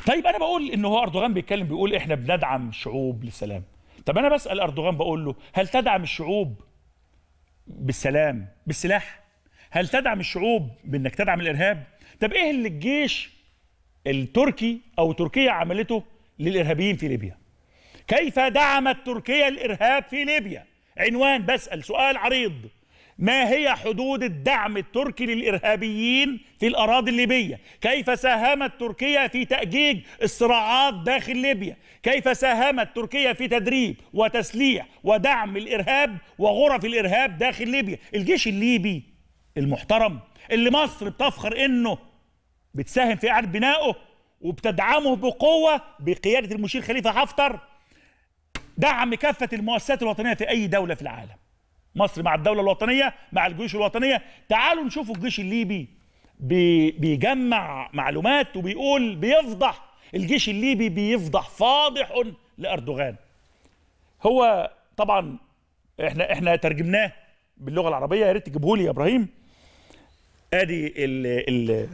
طيب انا بقول ان هو اردوغان بيتكلم بيقول احنا بندعم الشعوب للسلام طب انا بسال اردوغان بقول له هل تدعم الشعوب بالسلام بالسلاح هل تدعم الشعوب بانك تدعم الارهاب طب ايه اللي الجيش التركي او تركيا عملته للارهابيين في ليبيا كيف دعمت تركيا الارهاب في ليبيا عنوان بسال سؤال عريض ما هي حدود الدعم التركي للارهابيين في الاراضي الليبيه كيف ساهمت تركيا في تاجيج الصراعات داخل ليبيا كيف ساهمت تركيا في تدريب وتسليح ودعم الارهاب وغرف الارهاب داخل ليبيا الجيش الليبي المحترم اللي مصر بتفخر انه بتساهم في اعاده بنائه وبتدعمه بقوه بقياده المشير خليفه حفتر دعم كافه المؤسسات الوطنيه في اي دوله في العالم مصر مع الدوله الوطنيه مع الجيوش الوطنيه تعالوا نشوفوا الجيش الليبي بي بيجمع معلومات وبيقول بيفضح الجيش الليبي بيفضح فاضح لاردوغان هو طبعا احنا احنا ترجمناه باللغه العربيه يا ريت تجيبه لي يا ابراهيم ادي ال ال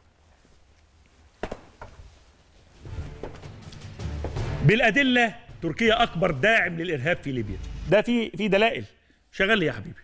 بالادله تركيا اكبر داعم للارهاب في ليبيا ده في في دلائل شغل لي يا حبيبي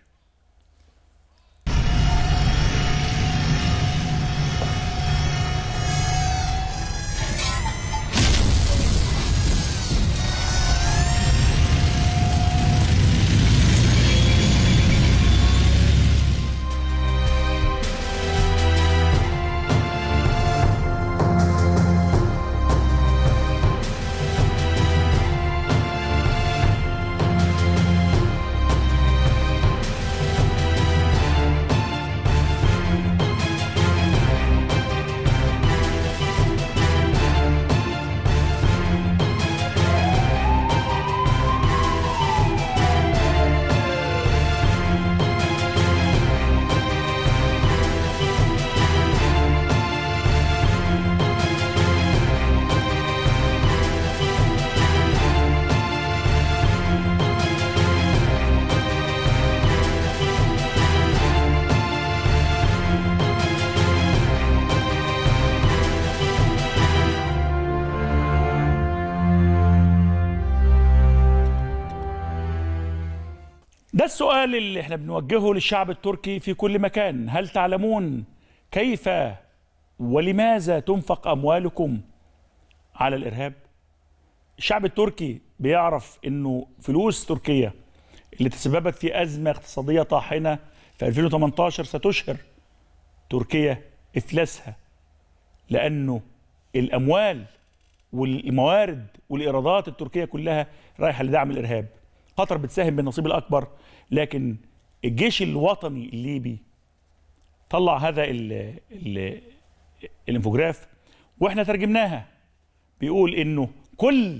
ده السؤال اللي احنا بنوجهه للشعب التركي في كل مكان هل تعلمون كيف ولماذا تنفق اموالكم على الارهاب الشعب التركي بيعرف انه فلوس تركيا اللي تسببت في ازمه اقتصاديه طاحنه في 2018 ستشهر تركيا افلاسها لانه الاموال والموارد والايرادات التركيه كلها رايحه لدعم الارهاب قطر بتساهم بالنصيب الاكبر لكن الجيش الوطني الليبي طلع هذا ال ال الانفوجراف واحنا ترجمناها بيقول انه كل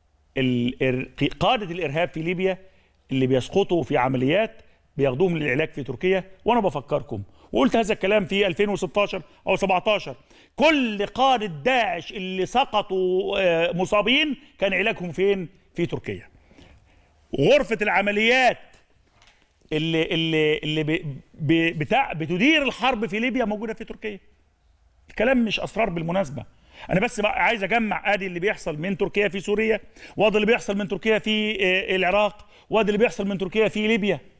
ال- قاده الارهاب في ليبيا اللي بيسقطوا في عمليات بياخدوهم للعلاج في تركيا وانا بفكركم وقلت هذا الكلام في 2016 او 17 كل قاده داعش اللي سقطوا آه، مصابين كان علاجهم فين في تركيا غرفه العمليات اللي اللي اللي ب- ب- بتاع بتدير الحرب في ليبيا موجوده في تركيا الكلام مش اسرار بالمناسبه انا بس بقى عايز اجمع ادي اللي بيحصل من تركيا في سوريا وادي اللي بيحصل من تركيا في آه، العراق وادي اللي بيحصل من تركيا في ليبيا